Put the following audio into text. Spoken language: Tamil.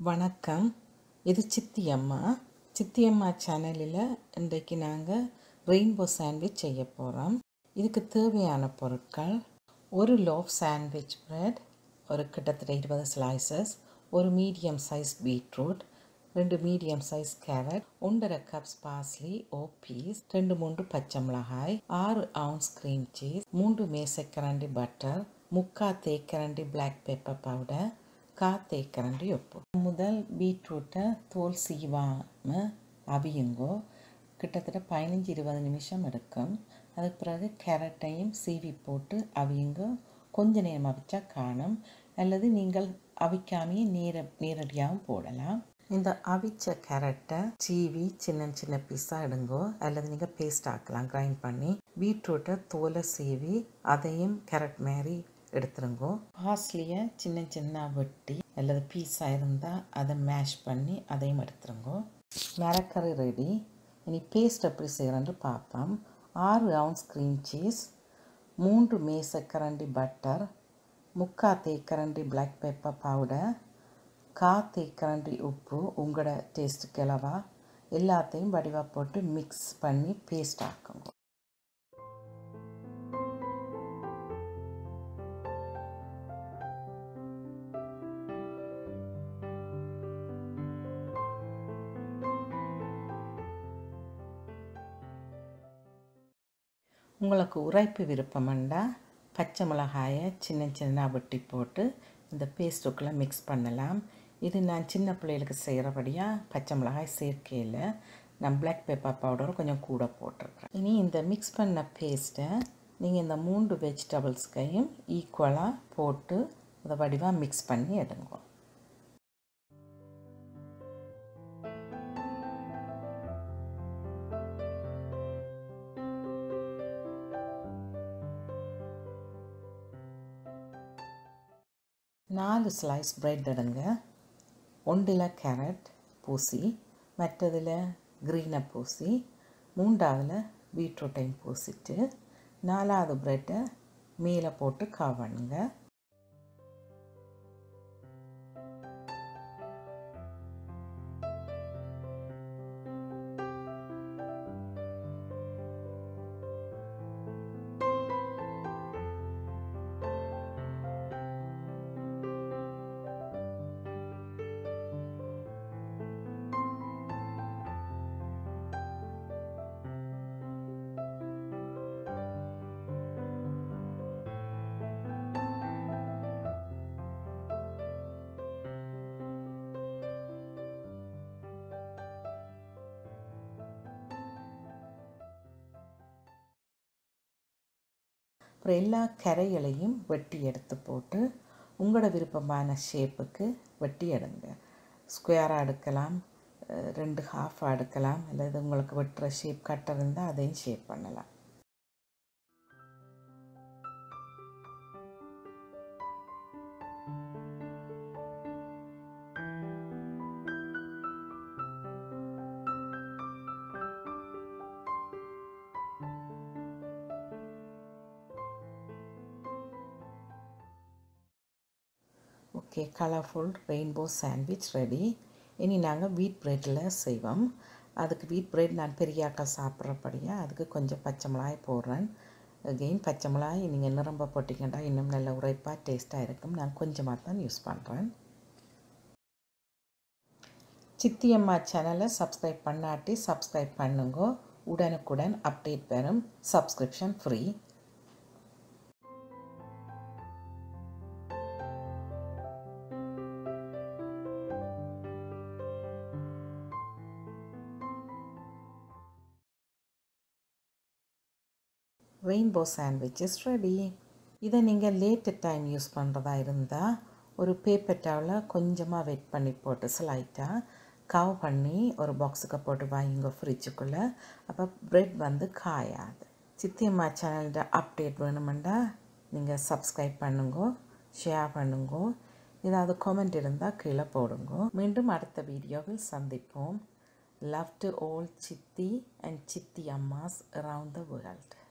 வணக்கம் இது சித்தி அம்மா சித்தி அம்மா சேனலில் இன்றைக்கு நாங்கள் ரெயின்போ சாண்ட்விச் செய்ய போகிறோம் இதுக்கு தேவையான பொருட்கள் ஒரு லோஃப் சாண்ட்விச் பிரெட் ஒரு கிட்டத்தட்ட இருபது ஸ்லைசஸ் ஒரு மீடியம் சைஸ் பீட்ரூட் ரெண்டு மீடியம் சைஸ் கேரட் ஒன்றரை கப்ஸ் பார்ஸ்லி ஓ பீஸ் ரெண்டு மூன்று பச்சை மிளகாய் ஆறு அவுன்ஸ் க்ரீம் சீஸ் மூன்று மேசக்கரண்டி பட்டர் முக்கா தேக்கரண்டி பிளாக் பெப்பர் பவுடர் கா தேக்கரண்டி உப்பு முதல் பீட்ரூட்டை தோல் சீவாமல் அவியுங்கோ கிட்டத்தட்ட பதினஞ்சு இருபது நிமிஷம் எடுக்கும் அதுக்கு பிறகு கேரட்டையும் சீவி போட்டு அவியுங்க கொஞ்ச நேரம் அவிச்சா காணும் அல்லது நீங்கள் அவிக்காமையே நேர நேரடியாகவும் போடலாம் இந்த அவிச்ச கேரட்டை சீவி சின்ன சின்ன பீஸாக எடுங்கோ அல்லது நீங்கள் பேஸ்ட் ஆக்கலாம் கிரைண்ட் பண்ணி பீட்ரூட்டை தோலை சீவி அதையும் கேரட் மாதிரி எடுத்துருங்கோ பார்ஸ்லியை சின்ன சின்ன வெட்டி அல்லது பீஸாக இருந்தால் அதை மேஷ் பண்ணி அதையும் எடுத்துருங்கோ மரக்கறி ரெடி இனி பேஸ்ட் எப்படி செய்கிறேன்னு பார்ப்போம் ஆறு அவுன்ஸ் க்ரீம் சீஸ் மூன்று மேசக்கரண்டி பட்டர் முக்கா தேக்கரண்டி பிளாக் பெப்பர் பவுடர் கா தேக்கரண்டி உப்பு உங்களோட டேஸ்ட்டுக்கு அளவா எல்லாத்தையும் வடிவாக போட்டு மிக்ஸ் பண்ணி பேஸ்ட் ஆக்குங்க உங்களுக்கு உரைப்பு விருப்பம்ண்டா பச்சை மிளகாயை சின்ன சின்ன வெட்டி போட்டு இந்த பேஸ்ட்டுக்குள்ளே மிக்ஸ் பண்ணலாம் இது நான் சின்ன பிள்ளைகளுக்கு செய்கிறபடியாக பச்சை மிளகாய் சேர்க்கையில் நான் பிளாக் பெப்பர் பவுடர் கொஞ்சம் கூட போட்டிருக்கிறேன் இனி இந்த மிக்ஸ் பண்ண பேஸ்ட்டை நீங்கள் இந்த மூன்று வெஜிடபிள்ஸ்கையும் ஈக்குவலாக போட்டு அதை வடிவாக மிக்ஸ் பண்ணி எடுங்க நாலு ஸ்லைஸ் பிரெட் எடுங்க ஒன்றில் கேரட் பூசி மற்றதில் க்ரீனை பூசி மூன்றாவதில் பீட்ரூட்டையும் பூசிட்டு நாலாவது ப்ரெட்டை மேலே போட்டு காவணுங்க அப்புறம் எல்லா கரைகளையும் வெட்டி எடுத்து போட்டு உங்களோட விருப்பமான ஷேப்புக்கு வெட்டி எடுங்க ஸ்கொயராக எடுக்கலாம் ரெண்டு ஹாஃபாக எடுக்கலாம் அல்லது உங்களுக்கு வெட்டுற ஷேப் கட்டர் இருந்தால் அதையும் ஷேப் பண்ணலாம் okay colourful rainbow sandwich ready இனி நாங்கள் வீட் ப்ரெட்டில் செய்வோம் அதுக்கு வீட் ப்ரெட் நான் பெரியாக்கள் சாப்பிட்றபடியாக அதுக்கு கொஞ்சம் பச்சை மிளகாய் போடுறேன் அகெயின் பச்சை மிளகாய் நீங்கள் நிரம்ப போட்டிங்கன்னா இன்னும் நல்ல உரைப்பாக டேஸ்ட்டாக இருக்கும் நான் கொஞ்சமாக தான் யூஸ் பண்ணுறேன் சித்தி அம்மா சேனலை சப்ஸ்கிரைப் பண்ணாட்டி சப்ஸ்கிரைப் பண்ணுங்க உடனுக்குடன் அப்டேட் பெறும் subscription free rainbow sandwich is ready இதை நீங்கள் லேட்டு டைம் யூஸ் பண்ணுறதா இருந்தால் ஒரு பேப்பர் டவலில் கொஞ்சமாக வெயிட் பண்ணி போட்டு ஸ்லைட்டாக கவ் பண்ணி ஒரு பாக்ஸுக்கு போட்டு வாங்கிங்க ஃப்ரிட்ஜுக்குள்ளே அப்போ ப்ரெட் வந்து காயாது சித்தியம்மா சேனலோட அப்டேட் வேணுமெண்டா நீங்கள் சப்ஸ்கிரைப் பண்ணுங்க ஷேர் பண்ணுங்க ஏதாவது கமெண்ட் இருந்தால் கீழே போடுங்க மீண்டும் அடுத்த வீடியோவில் சந்திப்போம் லவ் டு ஓல் சித்தி அண்ட் சித்தி அம்மாஸ் அரவுண்ட் த வேர்ல்ட்